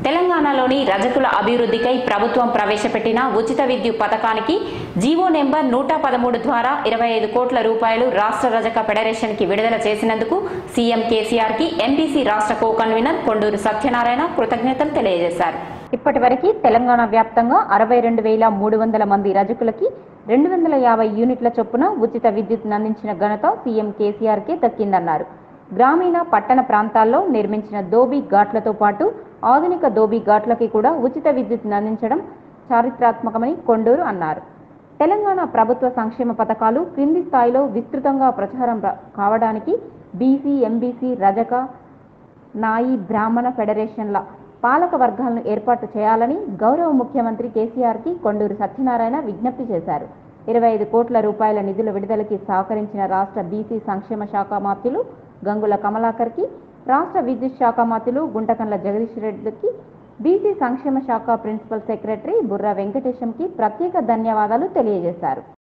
తెలంగాణలోని రజకుల అభివృద్ధికై ప్రభుత్వం ప్రవేశపెట్టిన ఉచిత విద్యుత్ పథకానికి జీవో నెంబర్ నూట పదమూడు ద్వారా ఇరవై ఐదు కోట్ల రూపాయలు రాష్ట్ర రజక ఫెడరేషన్ కి విడుదల చేసినందుకు సీఎం కేసీఆర్ కి ఎంపీసీ రాష్ట్ర కో కన్వీనర్ కొండూరు సత్యనారాయణ కృతజ్ఞతలు తెలియజేశారు ఇప్పటి వరకు తెలంగాణ వ్యాప్తంగా అరవై రెండు వేల మూడు వందల మంది రజకులకి రెండు వందల యాభై యూనిట్ల చొప్పున ఉచిత విద్యుత్ అందించిన ఘనత సీఎం కేసీఆర్ కే దక్కిందన్నారు గ్రామీణ పట్టణ ప్రాంతాల్లో నిర్మించిన దోబీ ఘాట్లతో పాటు ఆధునిక దోబీ ఘాట్లకి కూడా ఉచిత విద్యుత్ అందించడం చారిత్రాత్మకమని కొండూరు అన్నారు తెలంగాణ ప్రభుత్వ సంక్షేమ పథకాలు క్రింది స్థాయిలో విస్తృతంగా ప్రచారం ర- కావడానికి బీసీ ఎంబీసీ రజక నాయి బ్రాహ్మణ ఫెడరేషన్ల పాలక వర్గాలను ఏర్పాటు చేయాలని గౌరవ ముఖ్యమంత్రి కేసీఆర్కి కొండూరు సత్యనారాయణ విజ్ఞప్తి చేశారు ఇరవై ఐదు కోట్ల రూపాయల నిధుల విడుదలకి సహకరించిన రాష్ట్ర బీసీ సంక్షేమ శాఖ మాత్యులు గంగుల కమలాకర్కి రాష్ట్ర విద్యుత్ శాఖ మాత్యులు గుంటకండ్ల జగదీష్ రెడ్డికి బీసీ సంక్షేమ శాఖ ప్రిన్సిపల్ సెక్రటరీ బుర్రా వెంకటేశంకి ప్రత్యేక ధన్యవాదాలు తెలియజేశారు